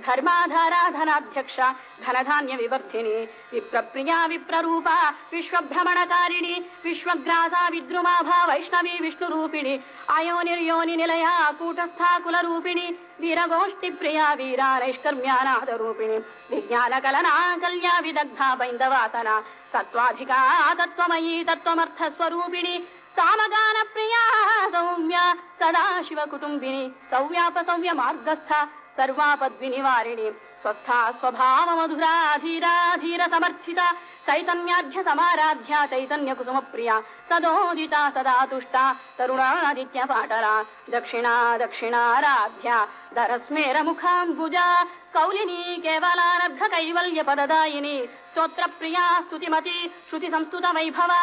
ధర్మాధారాధనాధ్యక్ష ధనధాన్య వివర్ధిని విప్రప్రియా విప్రరూప విశ్వభ్రమణకారిణి విశ్వగ్రాసా విద్రుమాభా వైష్ణవి విష్ణురూపిణి అయోనిర్యోని నిలయ కూటస్థా కులరూపిణి వీరగోష్ఠి ప్రియా వీరా నైష్కర్మ్యానాద రూపిణి విజ్ఞాన కలనా కల్యా విదగ్ధా బైందవాసన తత్వాధికా తత్వమయీ తత్వమర్థ స్వరూపిణి సామగాన ప్రియా సౌమ్య సదాశివ కుటుంబిని సౌవ్యాప సౌవ్య మార్గస్థ సర్వాపద్వి నివారిణి స్వస్థ స్వభావ మధురా ధీరా ధీర సమర్థిత చైతన్యాఢ్య సమారాధ్య చైతన్య కుసుమ ప్రియ సదోదిత సదా తుష్ట తరుణాదిత్య పాటల దక్షిణా దక్షిణారాధ్య దరస్మేర ముఖాంబుజ కౌలిని కేవలానర్ధ కైవల్య పదదాయిని స్తోత్ర ప్రియా స్తుతిమతి శృతి సంస్తుత వైభవ